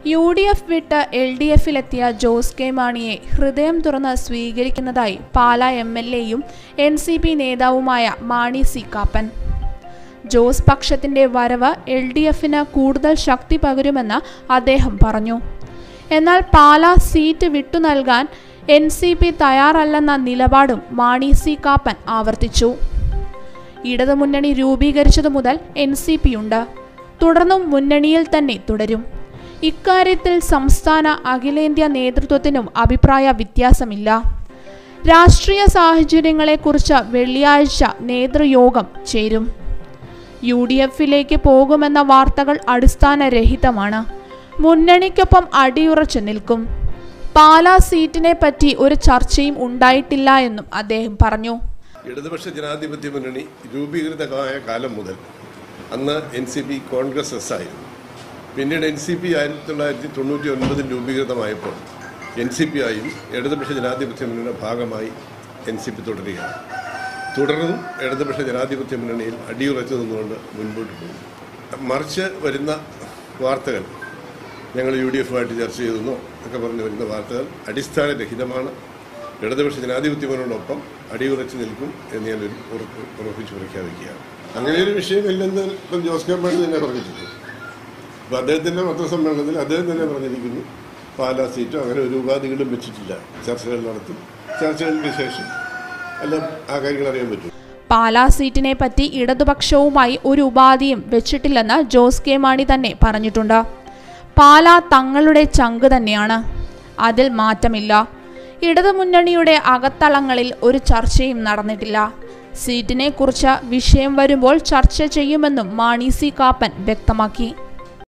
U D F വിട്ട് L D എഫിലെത്തിയ ജോസ് കെ മാണിയെ ഹൃദയം തുറന്ന് സ്വീകരിക്കുന്നതായി പാലാ എം എൽ എയും എൻ സി പി നേതാവുമായ മാണി സി കാപ്പൻ ജോസ് പക്ഷത്തിന്റെ വരവ് എൽ ഡി എഫിന് കൂടുതൽ ശക്തി പകരുമെന്ന് അദ്ദേഹം പറഞ്ഞു എന്നാൽ പാലാ സീറ്റ് വിട്ടു നൽകാൻ എൻ സി പി തയ്യാറല്ലെന്ന നിലപാടും മാണി സി കാപ്പൻ ആവർത്തിച്ചു ഇടതുമുന്നണി രൂപീകരിച്ചതു മുതൽ എൻ സി പി ഉണ്ട് തുടർന്നും മുന്നണിയിൽ തന്നെ തുടരും ഇക്കാര്യത്തിൽ സംസ്ഥാന അഖിലേന്ത്യാ നേതൃത്വത്തിനും അഭിപ്രായ വ്യത്യാസമില്ല രാഷ്ട്രീയ സാഹചര്യങ്ങളെക്കുറിച്ച് വെള്ളിയാഴ്ച നേതൃയോഗം ചേരും യു ഡി എഫിലേക്ക് പോകുമെന്ന വാർത്തകൾ അടിസ്ഥാനരഹിതമാണ് മുന്നണിക്കൊപ്പം അടിയുറച്ചു നിൽക്കും പാലാ സീറ്റിനെ പറ്റി ഒരു ചർച്ചയും ഉണ്ടായിട്ടില്ല എന്നും അദ്ദേഹം പറഞ്ഞു ഇടതുപക്ഷ ജനാധിപത്യ മുന്നണി രൂപീകൃതമായ കാലം മുതൽ അന്ന് N C P Congress S ആയിരുന്നു പിന്നീട് എൻ സി പി ആയിരത്തി തൊള്ളായിരത്തി തൊണ്ണൂറ്റി ഒൻപതിൽ രൂപീകൃതമായപ്പോൾ എൻ സി പി ആയും ഇടതുപക്ഷ ജനാധിപത്യ മുന്നണിയുടെ ഭാഗമായി എൻ സി പി തുടരുകയാണ് തുടർന്നും ഇടതുപക്ഷ ജനാധിപത്യ മുന്നണിയിൽ അടിയുറച്ചു നിന്നുകൊണ്ട് മുൻപോട്ട് പോകും മറിച്ച് വരുന്ന വാർത്തകൾ ഞങ്ങൾ യു ഡി എഫുമായിട്ട് ചർച്ച ചെയ്തെന്നോ ഒക്കെ പറഞ്ഞ് വരുന്ന വാർത്തകൾ അടിസ്ഥാനരഹിതമാണ് ഇടതുപക്ഷ ജനാധിപത്യ മുന്നോടൊപ്പം അടിയുറച്ചു നിൽക്കും എന്ന് ഞാൻ ഒരു ഉറപ്പ് ഉറപ്പിച്ച് പ്രഖ്യാപിക്കുകയാണ് അങ്ങനെ ഒരു വിഷയമില്ലെന്ന് ഇപ്പം ജോസ് കെ മാണി തന്നെ പറഞ്ഞിട്ടുണ്ട് അപ്പോൾ അദ്ദേഹത്തിൻ്റെ പത്രസമ്മേളനത്തിൽ അദ്ദേഹം തന്നെ പറഞ്ഞിരിക്കുന്നു പാലാ സീറ്റോ അങ്ങനെ ഒരു ഉപാധികളും വെച്ചിട്ടില്ല ചർച്ചകൾ നടത്തും ചർച്ചകൾക്ക് ശേഷം എല്ലാം ആ കാര്യങ്ങൾ അറിയാൻ പറ്റും പാലാ സീറ്റിനെ പറ്റി ഇടതുപക്ഷവുമായി ഒരു ഉപാധിയും വെച്ചിട്ടില്ലെന്ന് ജോസ് കെ മാണി തന്നെ പറഞ്ഞിട്ടുണ്ട് പാലാ തങ്ങളുടെ ചങ്ക് തന്നെയാണ് അതിൽ മാറ്റമില്ല ഇടതുമുന്നണിയുടെ അകത്തളങ്ങളിൽ ഒരു ചർച്ചയും നടന്നിട്ടില്ല സീറ്റിനെ കുറിച്ച് വിഷയം വരുമ്പോൾ ചർച്ച ചെയ്യുമെന്നും മാണി സി കാപ്പൻ വ്യക്തമാക്കി